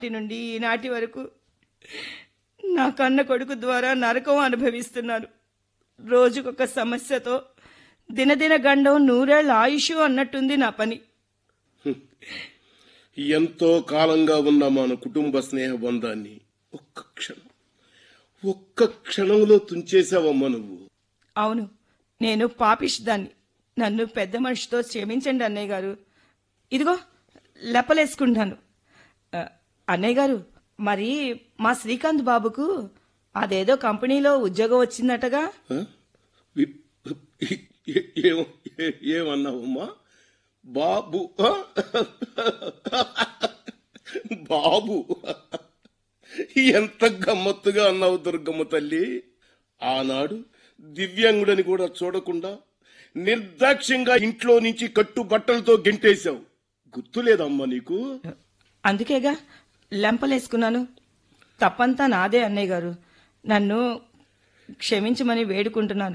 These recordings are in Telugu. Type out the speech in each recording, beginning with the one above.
నాటి నుండి ఈనాటి వరకు నా కన్న కొడుకు ద్వారా నరకం అనుభవిస్తున్నాను రోజుకొక సమస్యతో దినదిన గండం నూరేళ్ల ఆయుష్ అన్నట్టుంది నా పని ఎంతో కాలంగా ఉన్న మన కుటుంబ స్నేహ బంధాన్ని ఒక్క క్షణం ఒక్క క్షణంలో తుంచేశావమ్మా నువ్వు అవును నేను పాపిష్దాన్ని నన్ను పెద్ద మనిషితో క్షమించండి అన్నయ్య గారు ఇదిగో లెప్పలేసుకుంటాను ఆ, అన్నయ్య గారు మరి మా శ్రీకాంత్ బాబుకు అదేదో కంపెనీలో ఉద్యోగం వచ్చిందటగా ఆ? వి- ఏ- ఏ- ఏం- ఏ- ఏమన్నావమ్మా బాబు ఆ? బాబు ఎంత గమ్మత్తుగా అన్నావు దుర్గమ్మ తల్లి ఆనాడు దివ్యాంగుడని కూడా చూడకుండా నిర్దాక్ష్యంగా ఇంట్లో నుంచి కట్టు బట్టలతో గెంటేశావు గుర్తులేదమ్మా నీకు అందుకేగా లెంపలేసుకున్నాను తప్పంతా నాదే అన్నయ్య గారు నన్ను క్షమించమని వేడుకుంటున్నాను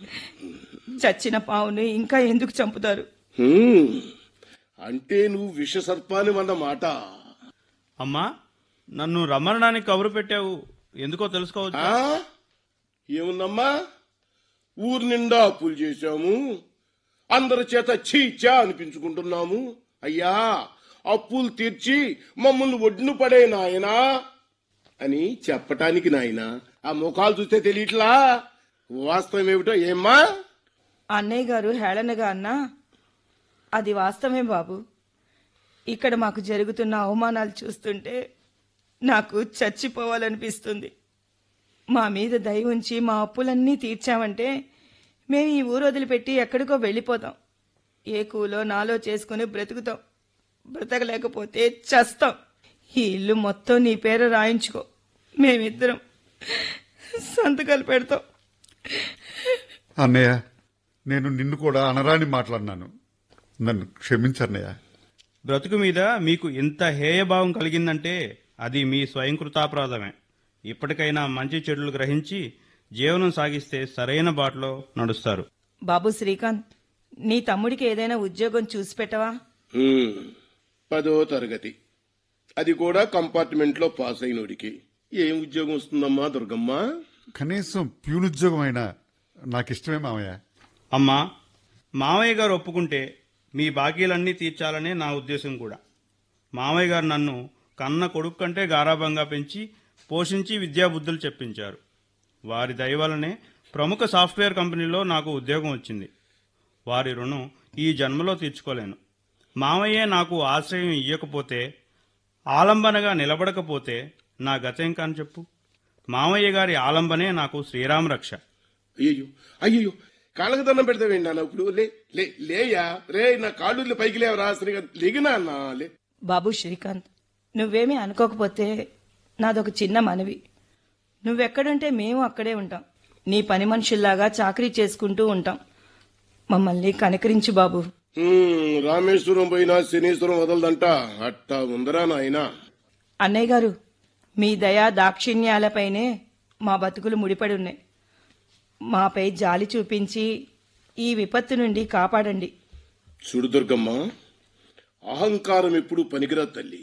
చచ్చిన పావుని ఇంకా ఎందుకు చంపుతారు హ్మ్. అంటే నువ్వు విష సర్పాని అన్నమాట అమ్మా నన్ను రమ్మనడానికి కబురు పెట్టావు ఎందుకో తెలుసుకోవచ్చు ఆ? ఏముందమ్మా ఊరు నిండా అప్పులు చేశాము అందరి చేత చీచా అనిపించుకుంటున్నాము అయ్యా అప్పులు తీర్చి మమ్మల్ని ఒడ్డును పడే నాయనా అని చెప్పటానికి నాయన ఆ ముఖాలు చూస్తే తెలియట్లా వాస్తవం ఏమిటో ఏమ్మా అన్నయ్య గారు హేళనగా అన్నా అది వాస్తవమే బాబు ఇక్కడ మాకు జరుగుతున్న అవమానాలు చూస్తుంటే నాకు చచ్చిపోవాలనిపిస్తుంది మా మీద దయ ఉంచి మా అప్పులన్నీ తీర్చామంటే మేము ఈ ఊరు వదిలిపెట్టి ఎక్కడికో వెళ్ళిపోతాం ఏ కూలో నాలో చేసుకుని బ్రతుకుతాం బ్రతకలేకపోతే చస్తాం ఈ ఇల్లు మొత్తం నీ పేరు రాయించుకో మేమిద్దరం సంతకాలు పెడతాం అన్నయ్య నేను నిన్ను కూడా అనరాని మాట్లాడినాను నన్ను క్షమించన్నయ్య బ్రతుకు మీద మీకు ఇంత హేయభావం కలిగిందంటే అది మీ స్వయంకృతాపరాధమే ఇప్పటికైనా మంచి చెడులు గ్రహించి జీవనం సాగిస్తే సరైన బాటలో నడుస్తారు బాబు శ్రీకాంత్ నీ తమ్ముడికి ఏదైనా ఉద్యోగం చూసి పెట్టవా హ్మ్. పదో తరగతి అది కూడా కంపార్ట్మెంట్ లో పాస్ అయినోడికి ఏం ఉద్యోగం వస్తుందమ్మా దుర్గమ్మ కనీసం ప్యూనుద్యోగం అయినా నాకు ఇష్టమే మామయ్య అమ్మా మామయ్య గారు ఒప్పుకుంటే మీ బాకీలన్నీ తీర్చాలనే నా ఉద్దేశం కూడా మామయ్య గారు నన్ను కన్న కొడుకు కంటే గారాభంగా పెంచి పోషించి విద్యాబుద్ధులు చెప్పించారు వారి దయ వల్లనే ప్రముఖ సాఫ్ట్వేర్ కంపెనీలో నాకు ఉద్యోగం వచ్చింది వారి రుణం ఈ జన్మలో తీర్చుకోలేను మామయ్యే నాకు ఆశ్రయం ఇయ్యకపోతే ఆలంబనగా నిలబడకపోతే నా గతేం కాని చెప్పు మామయ్య గారి ఆలంబనే నాకు శ్రీరామ రక్ష అయ్యో అయ్యో కాళ్ళకు దండం పెడతావేంటి నాన్న ఇప్పుడు లే లే లేయా రే నా కాళ్ళు పైకి లేవరా శ్రీగా లేగినా అన్న లే బాబు శ్రీకాంత్ నువ్వేమీ అనుకోకపోతే నాదొక చిన్న మనవి నువ్వెక్కడుంటే మేము అక్కడే ఉంటాం నీ పని మనుషుల్లాగా చాకరీ చేసుకుంటూ ఉంటాం మమ్మల్ని కనకరించు బాబు హ్మ్, రామేశ్వరం పోయినా శనీశ్వరం వదలదంట అట్టా ఉందరా నాయనా అన్నయ్య గారు మీ దయా దాక్షిణ్యాలపైనే మా బతుకులు ముడిపడి ఉన్నాయి మాపై జాలి చూపించి ఈ విపత్తు నుండి కాపాడండి చూడు దుర్గమ్మ అహంకారం ఎప్పుడు పనికిరా తల్లి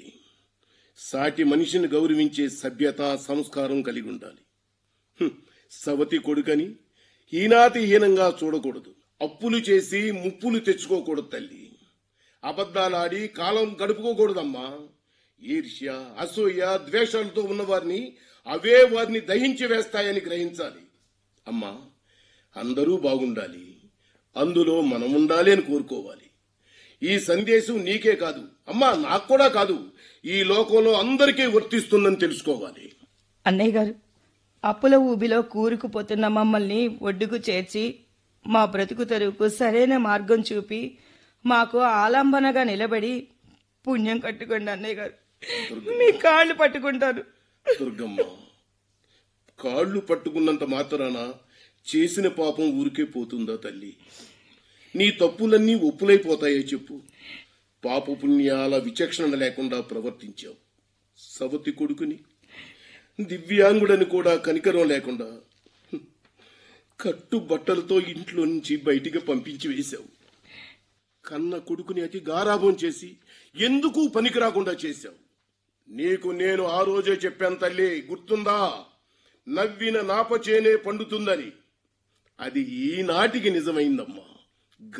సాటి మనిషిని గౌరవించే సభ్యత సంస్కారం కలిగి ఉండాలి హ్మ్, సవతి కొడుకని హీనాతి హీనంగా చూడకూడదు అప్పులు చేసి ముప్పులు తెచ్చుకోకూడదు తల్లి అబద్ధాలాడి కాలం గడుపుకోకూడదమ్మా ఈర్ష్య అసూయ ద్వేషాలతో ఉన్నవారిని అవే వారిని దహించి వేస్తాయని గ్రహించాలి అమ్మా అందరూ బాగుండాలి అందులో మనం ఉండాలి అని కోరుకోవాలి ఈ సందేశం నీకే కాదు అమ్మా నాకు కూడా కాదు ఈ లోకంలో అందరికీ వర్తిస్తుందని తెలుసుకోవాలి అన్నయ్య గారు అప్పుల ఊబిలో కూరుకుపోతున్న మమ్మల్ని ఒడ్డుకు చేర్చి మా బ్రతుకు తెరువుకు సరైన మార్గం చూపి మాకు ఆలంబనగా నిలబడి పుణ్యం కట్టుకోండి అన్నయ్య గారు మీ కాళ్ళు పట్టుకుంటాను దుర్గమ్మ కాళ్ళు పట్టుకున్నంత మాత్రాన చేసిన పాపం ఊరికే పోతుందా తల్లి నీ తప్పులన్నీ ఒప్పులైపోతాయో చెప్పు పాప పుణ్యాల విచక్షణ లేకుండా ప్రవర్తించావు సవతి కొడుకుని దివ్యాంగుడని కూడా కనికరం లేకుండా హ్మ్, కట్టు బట్టలతో ఇంట్లో నుంచి బయటికి పంపించి వేశావు కన్న కొడుకుని అతి గారాభం చేసి ఎందుకు పనికి రాకుండా చేశావు నీకు నేను ఆ రోజే చెప్పాను తల్లి గుర్తుందా నవ్విన నాపచేనే పండుతుందని అది ఈనాటికి నిజమైందమ్మా